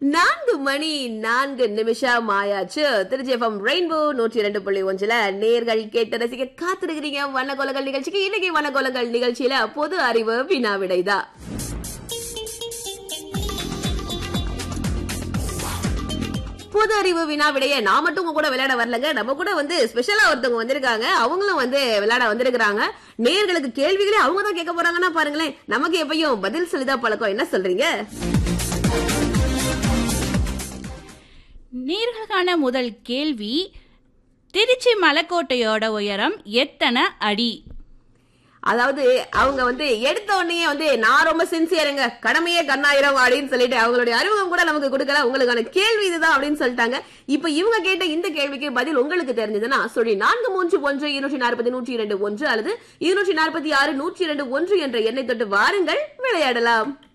நான்கு மணி நான்கு நிமிஷம் ஆயாச்சு திருச்சி எஃப்எம் ரெயின்போ நூற்றி இரண்டு புள்ளி ஒன்றுல நேர்கள் கேட்டு ரசிக்க காத்திருக்கிறீங்க வண்ணகோலங்கள் நிகழ்ச்சிக்கு இன்னைக்கு வண்ணகோலங்கள் நிகழ்ச்சியில பொது அறிவு வினா விடைதான் பொது அறிவு வினா விடைய நான் மட்டும் உங்க கூட விளையாட வரலங்க நம்ம கூட வந்து ஸ்பெஷலா ஒருத்தவங்க வந்திருக்காங்க அவங்களும் வந்து விளையாட வந்திருக்காங்க நேர்களுக்கு கேள்விகளே அவங்க தான் கேட்க போறாங்கன்னா பாருங்களேன் நமக்கு எப்பயும் பதில் சொல்லிதான் பழக்கம் என்ன சொல்றீங்க நீர்களுக்கான முதல் கேள்வி திருச்சி மலைக்கோட்டையோட உயரம் எத்தனை அடி அதாவது அவங்க வந்து எடுத்த உடனே வந்து நான் ரொம்ப சின்சியருங்க கடமையே கண்ணாயிரம் அப்படின்னு சொல்லிட்டு அவங்களுடைய அறிமுகம் கூட நமக்கு கொடுக்கல உங்களுக்கான கேள்வி இதுதான் அப்படின்னு சொல்லிட்டாங்க இப்ப இவங்க கேட்ட இந்த கேள்விக்கு பதில் உங்களுக்கு தெரிஞ்சதுன்னா சொல்லி நான்கு மூன்று ஒன்று இருநூற்றி நாற்பது நூற்றி இரண்டு ஒன்று அல்லது இருநூற்றி நாற்பத்தி ஆறு நூற்றி இரண்டு ஒன்று என்ற எண்ணை தொட்டு வாருங்கள் விளையாடலாம்